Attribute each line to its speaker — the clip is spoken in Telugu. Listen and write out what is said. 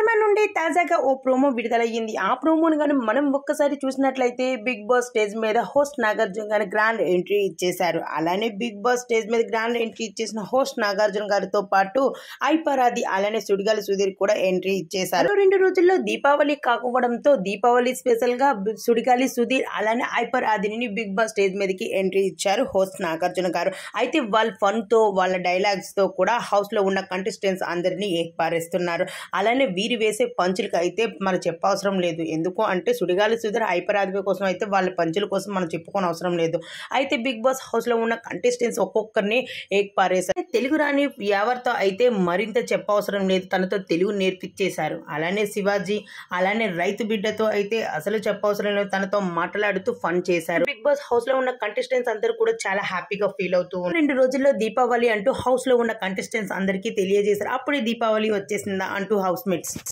Speaker 1: సినిమా నుండి తాజాగా ఓ ప్రోమో విడుదలయ్యింది ఆ ప్రోమోని కానీ మనం ఒక్కసారి చూసినట్లయితే బిగ్ బాస్ స్టేజ్ మీద హోస్ట్ నాగార్జున గారు గ్రాండ్ ఎంట్రీ ఇచ్చేశారు అలానే బిగ్ బాస్ స్టేజ్ మీద గ్రాండ్ ఎంట్రీ ఇచ్చేసిన హోస్ట్ నాగార్జున గారితో పాటు ఐపరాది అలానే సుడిగాలి సుధీర్ కూడా ఎంట్రీ ఇచ్చేశారు రెండు రోజుల్లో దీపావళి కాకపోవడంతో దీపావళి స్పెషల్ గా సుడిగాలి సుధీర్ అలానే ఐపర్ ఆదిని బిగ్ బాస్ స్టేజ్ మీదకి ఎంట్రీ ఇచ్చారు హోస్ట్ నాగార్జున గారు అయితే వాళ్ళ ఫన్ తో వాళ్ళ డైలాగ్స్ తో కూడా హౌస్ లో ఉన్న కంటెస్టెంట్స్ అందరినీ ఏర్పారేస్తున్నారు అలానే వీరు వేసే పంచులకి అయితే మనం చెప్పవసరం లేదు ఎందుకు అంటే సుడిగాలి సుధీర్ హైపరాధిపి కోసం అయితే వాళ్ళ పంచుల కోసం మనం చెప్పుకోని అవసరం లేదు అయితే బిగ్ బాస్ హౌస్ లో ఉన్న కంటెస్టెంట్స్ ఒక్కొక్కరిని ఏకపారేశారు తెలుగు రాని ఎవరితో అయితే మరింత చెప్పవసరం లేదు తనతో తెలుగు నేర్పించేశారు అలానే శివాజీ అలానే రైతు బిడ్డతో అయితే అసలు చెప్పవసరం లేదు తనతో మాట్లాడుతూ ఫన్ చేశారు బిగ్ బాస్ హౌస్ లో ఉన్న కంటెస్టెంట్స్ అందరూ కూడా చాలా హ్యాపీగా ఫీల్ అవుతూ ఉన్నారు. రెండు రోజుల్లో దీపావళి అంటూ హౌస్ లో ఉన్న కంటెస్టెంట్స్ అందరికీ తెలియజేశారు అప్పుడే దీపావళి వచ్చేసిందా అంటూ హౌస్ మేట్స్